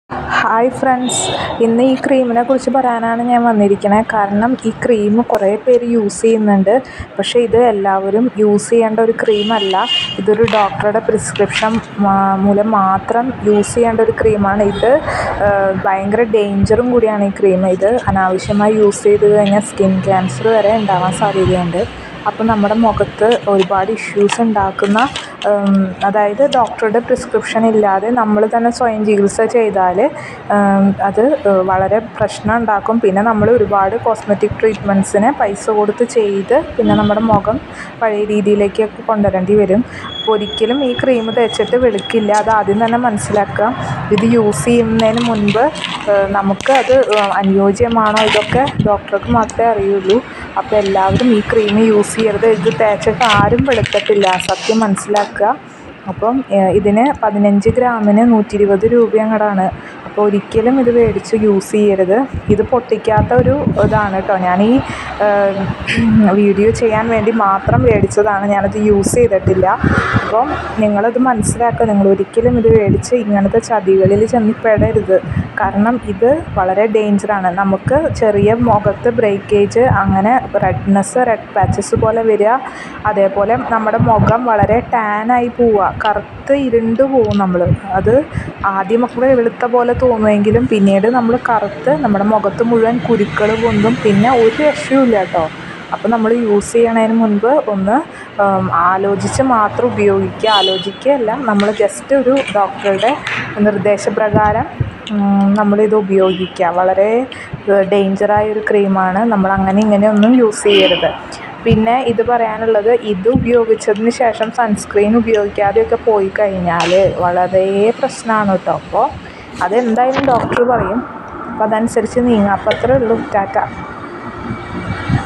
hi friends ഇന്ന് ഈ ക്രീമിനെ കുറിച്ച് പറയാനാണ് ഞാൻ വന്നിരിക്കുന്നത് കാരണം ഈ ക്രീം കുറേ പേര് യൂസ് ചെയ്യുന്നുണ്ട് പക്ഷേ ഇത് എല്ലാവരും യൂസ് ചെയ്യേണ്ട ഒരു ക്രീമല്ല ഇതൊരു ഡോക്ടറുടെ പ്രിസ്ക്രിപ്ഷൻ മൂലം മാത്രം യൂസ് ചെയ്യേണ്ട ഒരു ക്രീമാണ് ഇത് ഭയങ്കര ഡേഞ്ചറും കൂടിയാണ് ഈ ക്രീം ഇത് അനാവശ്യമായി യൂസ് ചെയ്ത് കഴിഞ്ഞാൽ സ്കിൻ ക്യാൻസർ വരെ ഉണ്ടാവാൻ സാധ്യതയുണ്ട് അപ്പോൾ നമ്മുടെ മുഖത്ത് ഒരുപാട് ഇഷ്യൂസ് ഉണ്ടാക്കുന്ന അതായത് ഡോക്ടറുടെ പ്രിസ്ക്രിപ്ഷൻ ഇല്ലാതെ നമ്മൾ തന്നെ സ്വയം ചികിത്സ ചെയ്താൽ അത് വളരെ പ്രശ്നം ഉണ്ടാക്കും പിന്നെ നമ്മൾ ഒരുപാട് കോസ്മെറ്റിക് ട്രീറ്റ്മെൻറ്റ്സിന് പൈസ കൊടുത്ത് ചെയ്ത് പിന്നെ നമ്മുടെ മുഖം പഴയ രീതിയിലേക്കൊക്കെ കൊണ്ടുവരേണ്ടി വരും അപ്പോൾ ഒരിക്കലും ഈ ക്രീം തേച്ചിട്ട് വെളുക്കില്ല അത് ആദ്യം തന്നെ മനസ്സിലാക്കുക ഇത് യൂസ് ചെയ്യുന്നതിന് മുൻപ് നമുക്ക് അത് അനുയോജ്യമാണോ ഇതൊക്കെ ഡോക്ടർക്ക് മാത്രമേ അറിയുള്ളൂ അപ്പോൾ എല്ലാവരും ഈ ക്രീം യൂസ് ചെയ്യരുത് ഇത് തേച്ചിട്ട് ആരും വെളുത്തിട്ടില്ല സത്യം മനസ്സിലാക്കുക അപ്പം ഇതിന് പതിനഞ്ച് ഗ്രാമിന് നൂറ്റി ഇരുപത് രൂപ അങ്ങടാണ് അപ്പോൾ ഒരിക്കലും ഇത് മേടിച്ച് യൂസ് ചെയ്യരുത് ഇത് പൊട്ടിക്കാത്ത ഒരു ഇതാണ് കേട്ടോ ഞാൻ ഈ വീഡിയോ ചെയ്യാൻ വേണ്ടി മാത്രം മേടിച്ചതാണ് ഞാനത് യൂസ് ചെയ്തിട്ടില്ല അപ്പം നിങ്ങളത് മനസ്സിലാക്കുക നിങ്ങൾ ഒരിക്കലും ഇത് മേടിച്ച് ഇങ്ങനത്തെ ചതികളിൽ ചെന്ന് പെടരുത് കാരണം ഇത് വളരെ ഡേഞ്ചറാണ് നമുക്ക് ചെറിയ മുഖത്ത് ബ്രേക്കേജ് അങ്ങനെ റെഡ്നെസ് റെഡ് പാച്ചസ് പോലെ വരിക അതേപോലെ നമ്മുടെ മുഖം വളരെ ടാനായി പോവുക കറുത്ത് ഇരുണ്ട് പോവും നമ്മൾ അത് ആദ്യമൊക്കെ വെളുത്ത പോലെ തോന്നുമെങ്കിലും പിന്നീട് നമ്മൾ കറുത്ത് നമ്മുടെ മുഖത്ത് മുഴുവൻ കുരുക്കൾ പൊന്തും പിന്നെ ഒരു രക്ഷയുമില്ല കേട്ടോ അപ്പോൾ നമ്മൾ യൂസ് ചെയ്യണതിന് മുൻപ് ഒന്ന് ആലോചിച്ച് മാത്രം ഉപയോഗിക്കുക ആലോചിക്കുകയല്ല നമ്മൾ ജസ്റ്റ് ഒരു ഡോക്ടറുടെ നിർദ്ദേശപ്രകാരം നമ്മളിത് ഉപയോഗിക്കുക വളരെ ഡേഞ്ചറായ ഒരു ക്രീമാണ് നമ്മൾ അങ്ങനെ ഇങ്ങനെയൊന്നും യൂസ് ചെയ്യരുത് പിന്നെ ഇത് പറയാനുള്ളത് ഇത് ഉപയോഗിച്ചതിന് ശേഷം സൺസ്ക്രീൻ ഉപയോഗിക്കാതെയൊക്കെ പോയി കഴിഞ്ഞാൽ വളരെ പ്രശ്നമാണ് കേട്ടോ അപ്പോൾ അതെന്തായാലും ഡോക്ടർ പറയും അപ്പോൾ അതനുസരിച്ച് നീങ്ങാം അപ്പോൾ അത്രേ ഉള്ളൂ ടാറ്റ